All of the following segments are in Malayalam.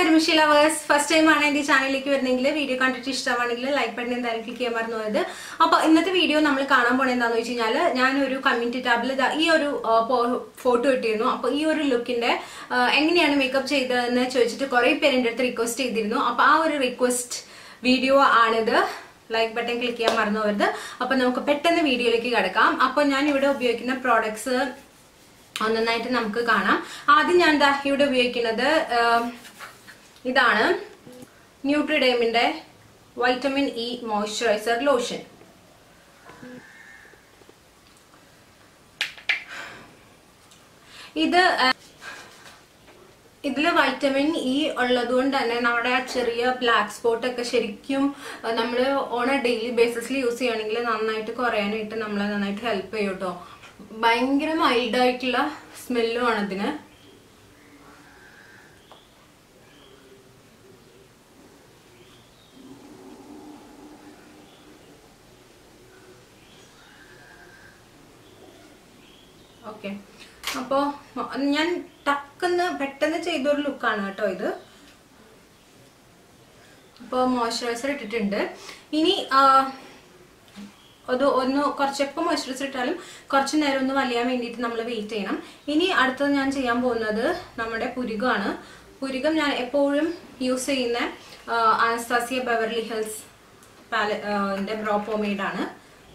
കരിമിഷി ലവേഴ്സ് ഫസ്റ്റ് ടൈം ആണ് എന്റെ ഈ ചാനലിലേക്ക് വരുന്നെങ്കിൽ വീഡിയോ കണ്ടിട്ട് ഇഷ്ടമാണെങ്കിൽ ലൈക്ക് ബട്ടൺ എന്തായാലും ക്ലിക്ക് ചെയ്യാൻ മറന്നു പോയത് അപ്പൊ ഇന്നത്തെ വീഡിയോ നമ്മൾ കാണാൻ പോണത് എന്താണെന്ന് വെച്ച് കഴിഞ്ഞാൽ ഞാൻ ഒരു കമ്മ്യൂണിറ്റി ടാബിൽ ഈ ഒരു ഫോട്ടോ ഇട്ടിരുന്നു അപ്പൊ ഈ ഒരു ലുക്കിന്റെ എങ്ങനെയാണ് മേക്കപ്പ് ചെയ്തതെന്ന് ചോദിച്ചിട്ട് കുറെ പേര് എൻ്റെ അടുത്ത് റിക്വസ്റ്റ് ചെയ്തിരുന്നു അപ്പൊ ആ ഒരു റിക്വസ്റ്റ് വീഡിയോ ആണിത് ലൈക്ക് ബട്ടൺ ക്ലിക്ക് ചെയ്യാൻ മറന്നു പോകരുത് അപ്പൊ നമുക്ക് പെട്ടെന്ന് വീഡിയോയിലേക്ക് കിടക്കാം അപ്പൊ ഞാൻ ഇവിടെ ഉപയോഗിക്കുന്ന പ്രോഡക്ട്സ് നന്നായിട്ട് നമുക്ക് കാണാം ആദ്യം ഞാൻ ദാ ഇവിടെ ഉപയോഗിക്കുന്നത് ആം, ഇതാണ് ന്യൂട്രിഡേമിന്റെ വൈറ്റമിൻ ഇ മോയ്സ്ചറൈസർ ലോഷൻ ഇത് ആ, ഇതില് വൈറ്റമിൻ ഇ ഉള്ളത് കൊണ്ട് തന്നെ നമ്മുടെ ആ ചെറിയ ബ്ലാക്ക് സ്പോട്ട് ഒക്കെ ശരിക്കും നമ്മൾ ഓൺ എ ഡെയിലി ബേസിസിൽ യൂസ് ചെയ്യുകയാണെങ്കിൽ നന്നായിട്ട് കുറയാനായിട്ട് നമ്മളെ നന്നായിട്ട് ഹെൽപ്പ് ചെയ്യും കേട്ടോ ഭയങ്കര മൈൽഡ് ആയിട്ടുള്ള സ്മെല്ലും ആണ് ഇതിന് ഓക്കെ അപ്പോ ഞാൻ ടക്കെന്ന് പെട്ടെന്ന് ചെയ്തൊരു ലുക്കാണ് കേട്ടോ ഇത് അപ്പോൾ മോയ്സ്ചറൈസർ ഇട്ടിട്ടുണ്ട് ഇനി ആ, അത് ഒന്ന് കുറച്ചൊക്കെ മോയ്സ്ചറൈസർ ഇട്ടാലും കുറച്ച് നേരം ഒന്ന് വലിയാൻ വേണ്ടിയിട്ട് നമ്മൾ വെയിറ്റ് ചെയ്യണം ഇനി അടുത്തത് ഞാൻ ചെയ്യാൻ പോകുന്നത് നമ്മുടെ പുരികമാണ് പുരികം ഞാൻ എപ്പോഴും യൂസ് ചെയ്യുന്ന അനസ്താസിയ ബെവർലി ഹിൽസ് പാല ബ്രോ പോമേഡ് ആണ്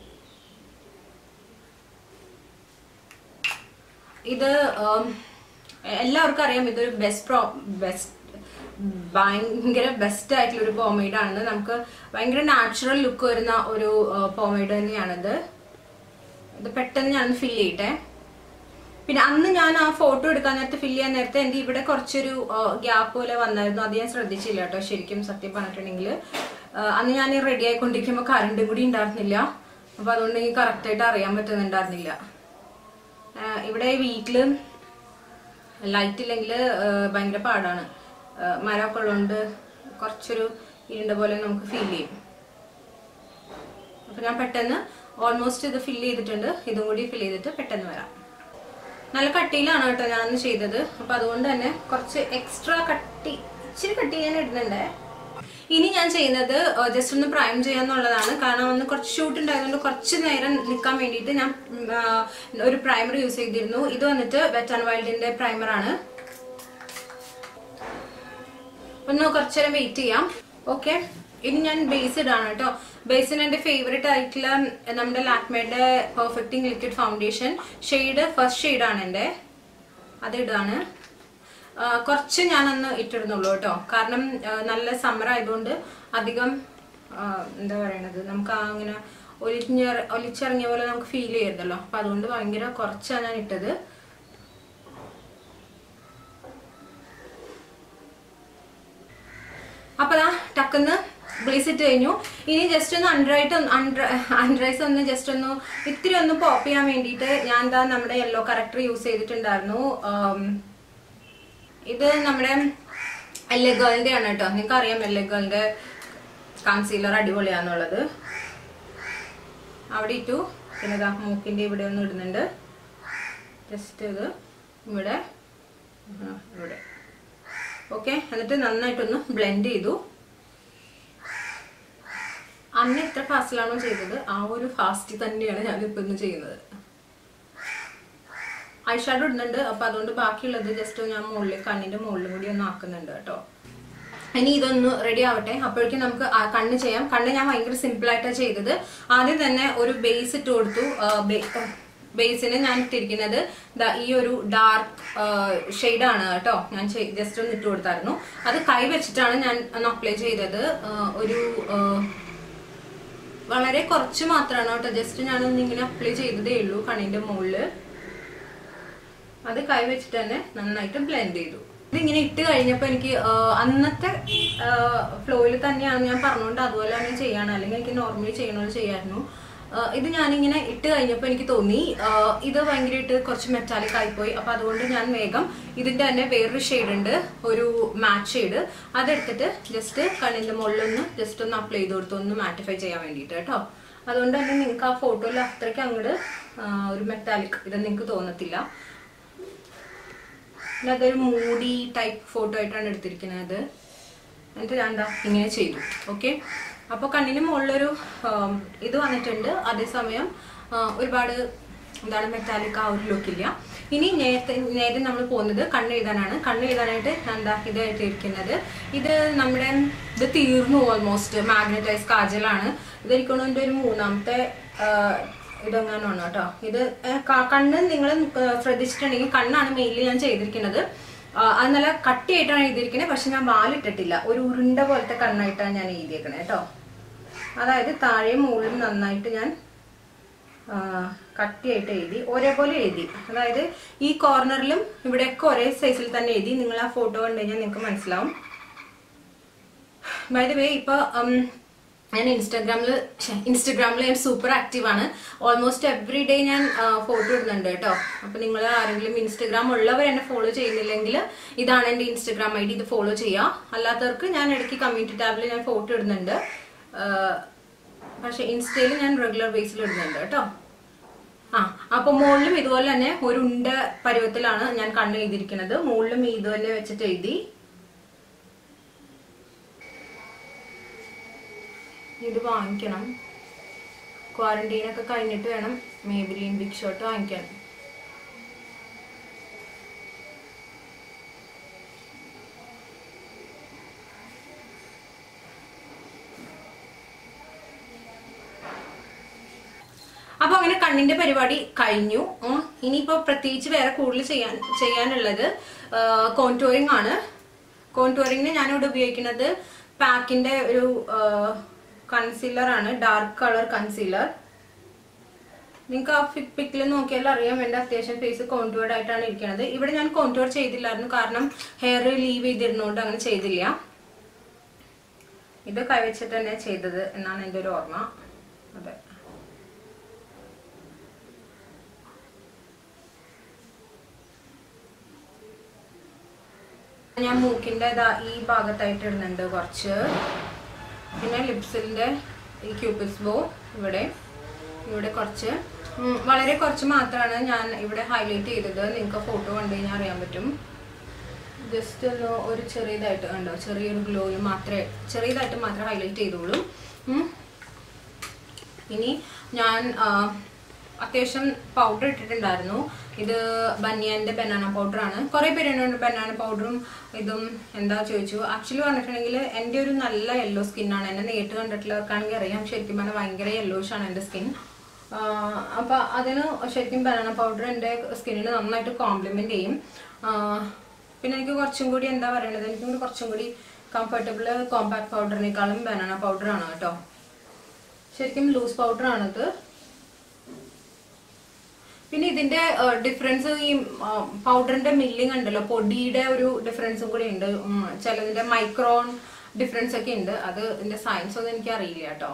ഇത് ഉം, എല്ലാവർക്കും അറിയാം ഇതൊരു ബെസ്റ്റ് പ്രോ ബെസ്റ്റ് ഭയങ്കര ബെസ്റ്റ് ആയിട്ടുള്ള ഒരു പോമേഡ് ആണെന്ന് നമുക്ക് ഭയങ്കര നാച്ചുറൽ ലുക്ക് വരുന്ന ഒരു പോമേഡ് തന്നെയാണിത് ഇത് പെട്ടെന്ന് ഞാൻ ഫില്ല് ചെയ്യട്ടെ പിന്നെ അന്ന് ഞാൻ ആ ഫോട്ടോ എടുക്കാൻ നേരത്തെ ഫില്ല് ചെയ്യാൻ നേരത്തെ എന്റെ ഇവിടെ കുറച്ചൊരു ഗ്യാപ്പ് പോലെ വന്നായിരുന്നു അത് ഞാൻ ശ്രദ്ധിച്ചില്ല കേട്ടോ ശരിക്കും സത്യം പറഞ്ഞിട്ടുണ്ടെങ്കിൽ അന്ന് ഞാൻ റെഡി ആയിക്കൊണ്ടിരിക്കുമ്പോൾ കറണ്ടും കൂടി ഉണ്ടായിരുന്നില്ല അപ്പൊ അതുകൊണ്ട് എനിക്ക് കറക്റ്റ് ആയിട്ട് അറിയാൻ പറ്റുന്നുണ്ടായിരുന്നില്ല ആ, ഇവിടെ വീട്ടില് ലൈറ്റ് ഇല്ലെങ്കിൽ ഭയങ്കര പാടാണ് ആ, മരമൊക്കെ ഉള്ളതുകൊണ്ട് കുറച്ചൊരു ഇരുണ്ട പോലെ നമുക്ക് ഫീൽ ചെയ്യും അപ്പൊ ഞാൻ പെട്ടെന്ന് ഓൾമോസ്റ്റ് ഇത് ഫില്ല് ചെയ്തിട്ടുണ്ട് ഇതും കൂടി ഫില്ല് ചെയ്തിട്ട് പെട്ടെന്ന് വരാം നല്ല കട്ടിയിലാണ് കേട്ടോ ഞാനന്ന് ചെയ്തത് അപ്പൊ അതുകൊണ്ട് തന്നെ കുറച്ച് എക്സ്ട്രാ കട്ടി ഇച്ചിരി കട്ടി ഞാൻ ഇടുന്നുണ്ടേ ഇനി ഞാൻ ചെയ്യുന്നത് ജസ്റ്റ് ഒന്ന് പ്രൈം ചെയ്യാന്നുള്ളതാണ് കാരണം ഒന്ന് കുറച്ച് ഷൂട്ട് ഉണ്ടായതുകൊണ്ട് കുറച്ച് നേരം നിൽക്കാൻ വേണ്ടിയിട്ട് ഞാൻ ഉം, ആ, ഒരു പ്രൈമർ യൂസ് ചെയ്തിരുന്നു ഇത് വന്നിട്ട് വെറ്റ് ആൻഡ് വൈൽഡിന്റെ പ്രൈമർ ആണ് ഒന്ന് കുറച്ച് നേരം വെയിറ്റ് ചെയ്യാം ഓക്കെ ഇനി ഞാൻ ബേസ് ഇടാണ് കേട്ടോ ബേസിന് എന്റെ ഫേവറേറ്റ് ആയിട്ടുള്ള നമ്മുടെ ലാക്മേയുടെ perfecting liquid foundation shade first ഷെയ്ഡാണ് എന്റെ അത് ഇടാണ് ആ, കുറച്ച് ഞാനൊന്ന് ഇട്ടിടുന്നുള്ളൂ കേട്ടോ കാരണം ആ, നല്ല സമ്മർ ആയതുകൊണ്ട് അധികം ആ, എന്താ പറയണത് നമുക്ക് ആ അങ്ങനെ ഒലിഞ്ഞ ഒലിച്ചിറങ്ങിയ പോലെ നമുക്ക് ഫീൽ ചെയ്യരുതല്ലോ അപ്പൊ അതുകൊണ്ട് ഭയങ്കര കുറച്ചാണ് ഞാൻ ഇട്ടത് അപ്പൊ ദാ ടക്കുന്ന് ബ്ലേസ് ഇട്ട് കഴിഞ്ഞു ഇനി ജസ്റ്റ് ഒന്ന് അൺഡ്രൈറ്റ് അൺഡ്രൈസ് ഒന്ന് ജസ്റ്റ് ഒന്ന് ഇത്തിരി ഒന്ന് പോപ്പ് ചെയ്യാൻ വേണ്ടിയിട്ട് ഞാൻ ദാ നമ്മുടെ യെല്ലോ കറക്റ്റർ യൂസ് ചെയ്തിട്ടുണ്ടായിരുന്നു ആം, ഇത് നമ്മുടെ എല്ലെ ഗേളിന്റെ ആണ് കേട്ടോ നിങ്ങൾക്ക് അറിയാം എല്ലെ ഗേളിന്റെ കൺസീലർ അടിപൊളിയാന്നുള്ളത് അവിടെ ഇട്ടു പിന്നെ ദാ മൂക്കിന്റെ ഇവിടെ ഒന്ന് ഇടുന്നുണ്ട് ജസ്റ്റ് ഇത് ഇവിടെ ആ, ഇവിടെ ഓക്കെ എന്നിട്ട് നന്നായിട്ടൊന്ന് ബ്ലെൻഡ് ചെയ്തു അന്ന് എത്ര ഫാസ്റ്റിലാണോ ചെയ്തത് ആ ഒരു ഫാസ്റ്റ് തന്നെയാണ് ഞാനിപ്പോ ഇന്ന് ചെയ്യുന്നത് ഐഷാഡോ ഇടുന്നുണ്ട് അപ്പൊ അതുകൊണ്ട് ബാക്കിയുള്ളത് ജസ്റ്റ് ഞാൻ മുകളിൽ കണ്ണിന്റെ മുകളിലും കൂടി ഒന്ന് ആക്കുന്നുണ്ട് കേട്ടോ ഇനി ഇതൊന്ന് റെഡി ആവട്ടെ അപ്പോഴേക്കും നമുക്ക് ആ കണ്ണ് ചെയ്യാം കണ്ണ് ഞാൻ ഭയങ്കര സിമ്പിൾ ആയിട്ടാണ് ചെയ്തത് ആദ്യം തന്നെ ഒരു ബേസ് ഇട്ട് കൊടുത്തു ബേസിന് ഞാൻ ഇട്ടിരിക്കുന്നത് ദാ ഈ ഒരു ഡാർക്ക് ആണ് കേട്ടോ ഞാൻ ജസ്റ്റ് ഒന്ന് ഇട്ട് കൊടുത്തായിരുന്നു അത് കൈ വെച്ചിട്ടാണ് ഞാൻ ഒന്ന് അപ്ലൈ ചെയ്തത് ആ, ഒരു ആ, വളരെ കുറച്ച് മാത്രമാണ് കേട്ടോ ജസ്റ്റ് ഞാനൊന്ന് ഇങ്ങനെ അപ്ലൈ ചെയ്തതേ ഉള്ളൂ കണ്ണിന്റെ മുകളില് അത് കൈ വെച്ചിട്ട് തന്നെ നന്നായിട്ട് ബ്ലെൻഡ് ചെയ്തു ഇതിങ്ങനെ ഇട്ട് കഴിഞ്ഞപ്പോ എനിക്ക് ആ, അന്നത്തെ ഫ്ലോയിൽ തന്നെയാണ് ഞാൻ പറഞ്ഞുകൊണ്ട് അതുപോലെ തന്നെ ചെയ്യാണ് അല്ലെങ്കിൽ എനിക്ക് നോർമലി ചെയ്യണത് ചെയ്യായിരുന്നു ആ, ഇത് ഞാനിങ്ങനെ ഇട്ട് കഴിഞ്ഞപ്പോൾ എനിക്ക് തോന്നി ആ, ഇത് ഭയങ്കരമായിട്ട് കുറച്ച് മെറ്റാലിക് ആയിപ്പോയി അപ്പൊ അതുകൊണ്ട് ഞാൻ വേഗം ഇതിന്റെ തന്നെ വേറൊരു ഷെയ്ഡ് ഉണ്ട് ഒരു മാറ്റ് ഷെയ്ഡ് അതെടുത്തിട്ട് ജസ്റ്റ് കണ്ണിന്റെ മുകളിലൊന്ന് ജസ്റ്റ് ഒന്ന് അപ്ലൈ ചെയ്ത് കൊടുത്തു ഒന്ന് മാറ്റിഫൈ ചെയ്യാൻ വേണ്ടിയിട്ട് കേട്ടോ അതുകൊണ്ട് തന്നെ നിങ്ങൾക്ക് ആ ഫോട്ടോയിൽ അത്രയ്ക്ക് അങ്ങോട്ട് ഒരു മെറ്റാലിക് ഇത് നിങ്ങൾക്ക് തോന്നത്തില്ല പിന്നെ അതൊരു മൂടി ടൈപ്പ് ഫോട്ടോ ആയിട്ടാണ് എടുത്തിരിക്കുന്നത് എന്നിട്ട് ഞാൻ എന്താ ഇങ്ങനെ ചെയ്തു ഓക്കെ അപ്പോൾ കണ്ണിന് മുകളിലൊരു ആം, ഇത് വന്നിട്ടുണ്ട് അതേസമയം ആ, ഒരുപാട് എന്താണ് മെറ്റാലിക് ആ ഒരു ലുക്കില്ല ഇനി നേരത്തെ നേരെ നമ്മൾ പോകുന്നത് കണ്ണ് എഴുതാനാണ് കണ്ണ് എഴുതാനായിട്ട് ഞാൻ എന്താ ഇതായിട്ട് ഇരിക്കുന്നത് ഇത് നമ്മുടെ ഇത് തീർന്നു ഓൾമോസ്റ്റ് മാഗ്നറ്റൈസ് കാജലാണ് ഇത് എനിക്കൊന്നും എൻ്റെ ഒരു മൂന്നാമത്തെ ആ, ഇതെങ്ങാനാണ് കേട്ടോ ഇത് ഏ, ക- കണ്ണ് നിങ്ങൾ ശ്രദ്ധിച്ചിട്ടുണ്ടെങ്കിൽ കണ്ണാണ് മെയിൻലി ഞാൻ ചെയ്തിരിക്കുന്നത് ആ, അത് നല്ല കട്ടിയായിട്ടാണ് എഴുതിയിരിക്കുന്നത് പക്ഷെ ഞാൻ വാലിട്ടിട്ടില്ല ഒരു ഉരുണ്ട പോലത്തെ കണ്ണായിട്ടാണ് ഞാൻ എഴുതിയേക്കണേ കേട്ടോ അതായത് താഴെയും മുകളിലും നന്നായിട്ട് ഞാൻ ആ, കട്ടിയായിട്ട് എഴുതി ഒരേപോലെ എഴുതി അതായത് ഈ കോർണറിലും ഇവിടെയൊക്കെ ഒരേ സൈസിൽ തന്നെ എഴുതി നിങ്ങൾ ആ ഫോട്ടോ കണ്ടു കഴിഞ്ഞാൽ നിങ്ങൾക്ക് മനസ്സിലാവും ബൈ ദ വേ ഇപ്പൊ ഉം, ഞാൻ ഇൻസ്റ്റാഗ്രാമിൽ ഇൻസ്റ്റാഗ്രാമിൽ ഞാൻ സൂപ്പർ ആക്റ്റീവ് ആണ് ഓൾമോസ്റ്റ് എവറി ഡേ ഞാൻ ഫോട്ടോ ഇടുന്നുണ്ട് കേട്ടോ അപ്പൊ നിങ്ങൾ ആരെങ്കിലും ഇൻസ്റ്റാഗ്രാം ഉള്ളവർ എന്നെ ഫോളോ ചെയ്യുന്നില്ലെങ്കിൽ ഇതാണ് എൻ്റെ ഇൻസ്റ്റാഗ്രാം ഐ ഡി ഇത് ഫോളോ ചെയ്യാം അല്ലാത്തവർക്ക് ഞാൻ ഇടയ്ക്ക് കമ്മ്യൂണിറ്റി ടാബിൽ ഞാൻ ഫോട്ടോ ഇടുന്നുണ്ട് ആ, പക്ഷെ ഇൻസ്റ്റയിൽ ഞാൻ റെഗുലർ ബേസിൽ ഇടുന്നുണ്ട് കേട്ടോ ആ അപ്പൊ മുകളിലും ഇതുപോലെ തന്നെ ഒരു ഉണ്ട പരുവത്തിലാണ് ഞാൻ കണ്ണ് എഴുതിയിരിക്കുന്നത് മുകളിലും ഇതുപോലെ വെച്ചിട്ട് എഴുതി ഇത് വാങ്ങിക്കണം ക്വാറന്റൈൻ ഒക്കെ കഴിഞ്ഞിട്ട് വേണം മേബിലിൻ ബിഗ് ഷോട്ട് വാങ്ങിക്കാൻ അപ്പൊ അങ്ങനെ കണ്ണിന്റെ പരിപാടി കഴിഞ്ഞു ഉം. ഇനിയിപ്പോ പ്രത്യേകിച്ച് വേറെ കൂടുതൽ ചെയ്യാൻ ചെയ്യാനുള്ളത് കോൺടോറിംഗ് ആണ് കോൺടോറിങ്ങിന് ഞാനിവിടെ ഉപയോഗിക്കുന്നത് പാക്കിന്റെ ഒരു കൺസീലർ ആണ് ഡാർക്ക് കളർ കൺസീലർ നിങ്ങൾക്ക് ആ പിക്കിൽ നോക്കിയാൽ അറിയാം എന്റെ അത്യാവശ്യം ഫേസ് കോൺടൂർഡ് ആയിട്ടാണ് ഇരിക്കുന്നത് ഇവിടെ ഞാൻ കോൺടൂർ ചെയ്തില്ലായിരുന്നു കാരണം ഹെയർ ലീവ് ചെയ്തിരുന്നോണ്ട് അങ്ങനെ ചെയ്തില്ല ഇത് കൈവച്ചിട്ട് തന്നെ ചെയ്തത് എന്നാണ് എൻ്റെ ഒരു ഓർമ്മ അതെ ഞാൻ മൂക്കിന്റെ ഇതാ ഈ ഭാഗത്തായിട്ട് ഇടുന്നുണ്ട് കുറച്ച് പിന്നെ ലിപ്സിന്റെ ഈ ക്യൂപ്പിസ് ബോ ഇവിടെ ഇവിടെ കുറച്ച് ഉം, വളരെ കുറച്ച് മാത്രമാണ് ഞാൻ ഇവിടെ ഹൈലൈറ്റ് ചെയ്തത് നിങ്ങൾക്ക് ഫോട്ടോ കണ്ടു കഴിഞ്ഞാൽ അറിയാൻ പറ്റും ജസ്റ്റ് ഒന്ന് ഒരു ചെറിയതായിട്ട് കണ്ടോ ചെറിയൊരു ഗ്ലോയിൽ മാത്രമേ ചെറിയതായിട്ട് മാത്രമേ ഹൈലൈറ്റ് ചെയ്തോളൂ ഉം. ഇനി ഞാൻ ആ, അത്യാവശ്യം പൗഡർ ഇട്ടിട്ടുണ്ടായിരുന്നു ഇത് ബനിയന്റെ ബനാന പൗഡർ ആണ് കുറെ പേര് എന്നോട് ബനാന പൗഡറും ഇതും എന്താ ചോദിച്ചു ആക്ച്വലി പറഞ്ഞിട്ടുണ്ടെങ്കിൽ എൻ്റെ ഒരു നല്ല യെല്ലോ സ്കിന്നാണ് എന്നെ നേരിട്ട് കണ്ടിട്ടുള്ളവർക്കാണെങ്കിൽ അറിയാം ശരിക്കും പറഞ്ഞാൽ ഭയങ്കര യെല്ലോഷ് ആണ് എൻ്റെ സ്കിൻ അപ്പൊ അതിന് ശരിക്കും ബനാന പൗഡർ എൻ്റെ സ്കിന്നിന് നന്നായിട്ട് കോംപ്ലിമെന്റ് ചെയ്യും ആ, പിന്നെ എനിക്ക് കുറച്ചും കൂടി എന്താ പറയണത് എനിക്ക് കൂടി കുറച്ചും കൂടി കംഫർട്ടബിൾ കോമ്പാക്ട് പൗഡറിനേക്കാളും ബനാന പൗഡർ ആണ് കേട്ടോ ശരിക്കും ലൂസ് പൗഡർ ആണിത് പിന്നെ ഇതിന്റെ ഡിഫറൻസ് ഈ പൗഡറിന്റെ മില്ലിംഗ് ഉണ്ടല്ലോ പൊടിയുടെ ഒരു ഡിഫറൻസും കൂടി ഉണ്ട് ഉം, ചിലതിന്റെ മൈക്രോൺ ഡിഫറൻസ് ഒക്കെ ഉണ്ട് അത് ഇതിന്റെ സയൻസ് ഒന്നും എനിക്ക് അറിയില്ല കേട്ടോ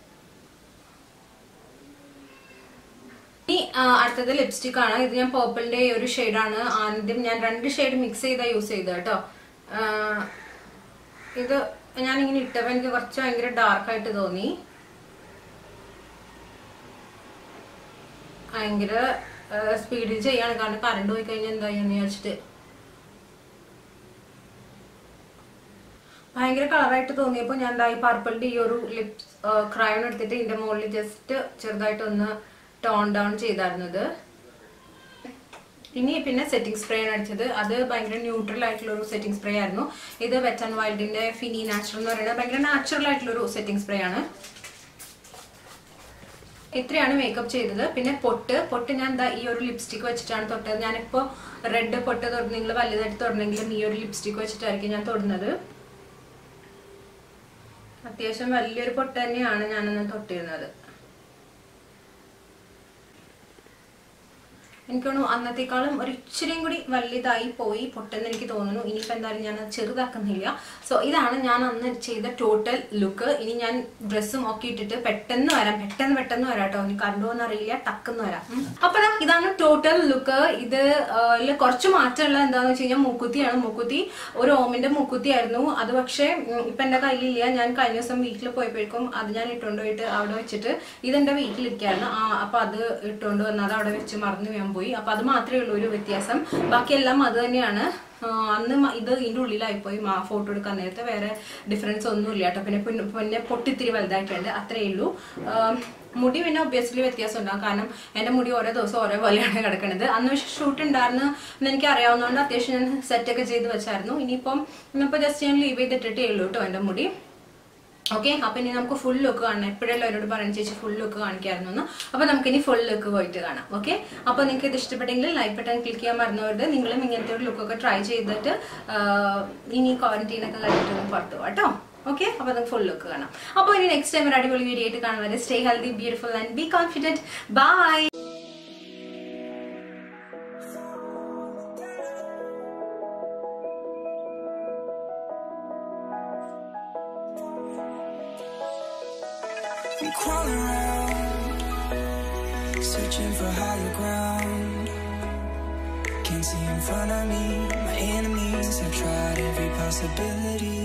ഇനി ആ, അടുത്തത് ലിപ്സ്റ്റിക് ആണ് ഇത് ഞാൻ പേർപ്പിളിന്റെ ഒരു ഷെയ്ഡാണ് ആദ്യം ഞാൻ രണ്ട് ഷെയ്ഡ് മിക്സ് ചെയ്താ യൂസ് ചെയ്തത് കേട്ടോ ആ, ഇത് ഞാൻ ഇങ്ങനെ ഇട്ടപ്പോ എനിക്ക് കുറച്ച് ഭയങ്കര ഡാർക്ക് ആയിട്ട് തോന്നി ഭയങ്കര സ്പീഡിൽ ചെയ്യാണ് കാരണം കറണ്ട് പോയി കഴിഞ്ഞാൽ എന്താ ചെയ്യാന്ന് വിചാരിച്ചിട്ട് ഭയങ്കര കളറായിട്ട് തോന്നിയപ്പോൾ ഞാൻ എന്താ ഈ പർപ്പിളിന്റെ ഈ ഒരു ലിപ്സ് ക്രയോൺ എടുത്തിട്ട് ഇതിന്റെ മുകളിൽ ജസ്റ്റ് ചെറുതായിട്ടൊന്ന് ടോൺ ഡൗൺ ചെയ്തായിരുന്നത് ഇനി പിന്നെ സെറ്റിംഗ് സ്പ്രേ ആണ് അടിച്ചത് അത് ഭയങ്കര ന്യൂട്രൽ ആയിട്ടുള്ള ഒരു സെറ്റിംഗ് സ്പ്രേ ആയിരുന്നു ഇത് വെറ്റ് ആൻഡ് വൈൽഡിന്റെ ഫിനി നാച്ചുറൽ എന്ന് പറയുന്നത് ഭയങ്കര നാച്ചുറൽ ആയിട്ടുള്ള ഒരു സെറ്റിംഗ് സ്പ്രേ ആണ് ഇത്രയാണ് മേക്കപ്പ് ചെയ്തത് പിന്നെ പൊട്ട് പൊട്ട് ഞാൻ എന്താ ഈ ഒരു ലിപ്സ്റ്റിക് വെച്ചിട്ടാണ് തൊട്ടത് ഞാനിപ്പോ റെഡ് പൊട്ട് തൊട്ട് നിങ്ങൾ വലുതായിട്ട് തൊടണമെങ്കിലും ഈ ഒരു ലിപ്സ്റ്റിക് വെച്ചിട്ടായിരിക്കും ഞാൻ തൊടുന്നത് അത്യാവശ്യം വലിയൊരു പൊട്ട് തന്നെയാണ് ഞാനൊന്ന് തൊട്ടിരുന്നത് എനിക്ക് തോന്നുന്നു അന്നത്തേക്കാളും ഒരു ഇച്ചിരിയും കൂടി വലുതായി പോയി പൊട്ടെന്ന് എനിക്ക് തോന്നുന്നു ഇനിയിപ്പോൾ എന്തായാലും ഞാൻ അത് ചെറുതാക്കുന്നില്ല സോ ഇതാണ് ഞാൻ അന്ന് ചെയ്ത ടോട്ടൽ ലുക്ക് ഇനി ഞാൻ ഡ്രസ്സും ഒക്കെ ഇട്ടിട്ട് പെട്ടെന്ന് വരാം പെട്ടെന്ന് പെട്ടെന്ന് വരാം കേട്ടോ ഇനി കണ്ടുപോകുന്ന അറിയില്ല ടക്കെന്ന് വരാം ഉം. അപ്പൊ ദാ ഇതാണ് ടോട്ടൽ ലുക്ക് ഇത് ആ, ഇതില് കുറച്ച് മാറ്റമുള്ള എന്താന്ന് വെച്ച് കഴിഞ്ഞാൽ മൂക്കുത്തിയാണ് മൂക്കുത്തി ഒരു ഓമിന്റെ മൂക്കുത്തിയായിരുന്നു അത് പക്ഷേ ഉം, ഇപ്പൊ എന്റെ കയ്യിലില്ല ഞാൻ കഴിഞ്ഞ ദിവസം വീട്ടിൽ പോയപ്പോഴേക്കും അത് ഞാൻ ഇട്ടുകൊണ്ട് പോയിട്ട് അവിടെ വെച്ചിട്ട് ഇതെന്റെ വീട്ടിലിരിക്കായിരുന്നു ആ അപ്പൊ അത് ഇട്ടുകൊണ്ട് വന്നത് അവിടെ വെച്ച് മറന്നു ഞാൻ പോയി പോയി അപ്പൊ അത് മാത്രമേ ഉള്ളൂ ഒരു വ്യത്യാസം ബാക്കിയെല്ലാം അത് തന്നെയാണ് ആ, അന്ന് മ- ഇത് ഇതിന്റെ ഉള്ളിലായിപ്പോയി മാ ഫോട്ടോ എടുക്കാൻ നേരത്തെ വേറെ ഡിഫറൻസ് ഒന്നും ഇല്ല കേട്ടോ പിന്നെ പിന്നെ പിന്നെ പൊട്ടിത്തിരി വലുതായിട്ടുണ്ട് അത്രേ ഉള്ളൂ ആ, മുടി പിന്നെ ഒബ്വിയസ്ലി വ്യത്യാസം ഉണ്ടാകും കാരണം എൻ്റെ മുടി ഓരോ ദിവസം ഓരോ പോലെയാണ് കിടക്കുന്നത് അന്ന് പക്ഷേ ഷൂട്ട് ഉണ്ടായിരുന്നു എന്ന് എനിക്ക് അറിയാവുന്നതുകൊണ്ട് അത്യാവശ്യം ഞാൻ സെറ്റ് ഒക്കെ ചെയ്ത് വെച്ചായിരുന്നു ഇനിയിപ്പം ഇന്നിപ്പോൾ ജസ്റ്റ് ഞാൻ ലീവ് ചെയ്തിട്ടിട്ടേ ഉള്ളൂ കേട്ടോ എൻ്റെ മുടി ഓക്കെ അപ്പൊ ഇനി നമുക്ക് ഫുൾ ലുക്ക് കാണണം എപ്പോഴല്ലോ എന്നോട് പറഞ്ഞു ചേച്ചി ഫുൾ ലുക്ക് കാണിക്കായിരുന്നു എന്ന് അപ്പൊ നമുക്ക് ഇനി ഫുൾ ലുക്ക് പോയിട്ട് കാണാം ഓക്കെ അപ്പൊ നിങ്ങൾക്ക് ഇത് ഇഷ്ടപ്പെട്ടെങ്കിൽ ലൈക്ക് ബട്ടൺ ക്ലിക്ക് ചെയ്യാൻ മറന്നവരുടെ നിങ്ങളും ഇങ്ങനത്തെ ഒരു ലുക്കൊക്കെ ട്രൈ ചെയ്തിട്ട് ആഹ്, ഇനി ക്വാറന്റീൻ ഒക്കെ കഴിഞ്ഞിട്ട് ഒന്ന് പുറത്തു പോകാം കേട്ടോ ഓക്കെ അപ്പൊ നമുക്ക് ഫുൾ ലുക്ക് കാണാം അപ്പോൾ ഇനി നെക്സ്റ്റ് ടൈം ഒരു അടിപൊളി വീഡിയോ ആയിട്ട് കാണുന്നത് stay healthy beautiful and be confident bye I'm crawling around, searching for higher ground. Can't see in front of me, my enemies have tried every possibility.